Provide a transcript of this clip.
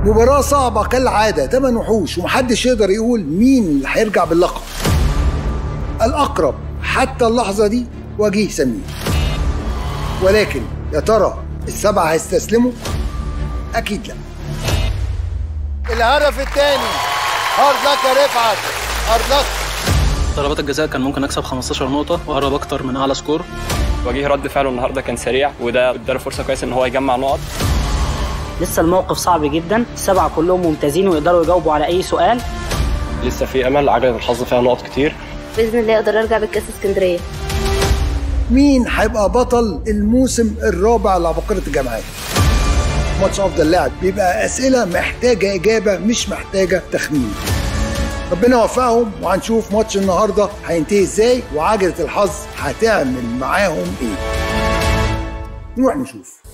مباراة صعبة كالعادة تمن وحوش ومحدش يقدر يقول مين اللي هيرجع باللقب الأقرب حتى اللحظة دي وجيه سمير ولكن يا ترى السبعة هيستسلموا؟ أكيد لا الهدف الثاني هارد لك يا رفعت هارد لك ضربات الجزاء كان ممكن اكسب 15 نقطه وقرب اكتر من اعلى سكور وجيه رد فعله النهارده كان سريع وده اداله فرصه كويسه ان هو يجمع نقط لسه الموقف صعب جدا السبعه كلهم ممتازين ويقدروا يجاوبوا على اي سؤال لسه في امل عجله الحظ فيها نقط كتير باذن الله اقدر ارجع بالكاس اسكندريه مين هيبقى بطل الموسم الرابع لعباقرة الجامعات ماتش افضل لاعب بيبقى اسئله محتاجه اجابه مش محتاجه تخمين ربنا يوفقهم وهنشوف ماتش النهارده هينتهي ازاي وعجله الحظ هتعمل معاهم ايه نروح نشوف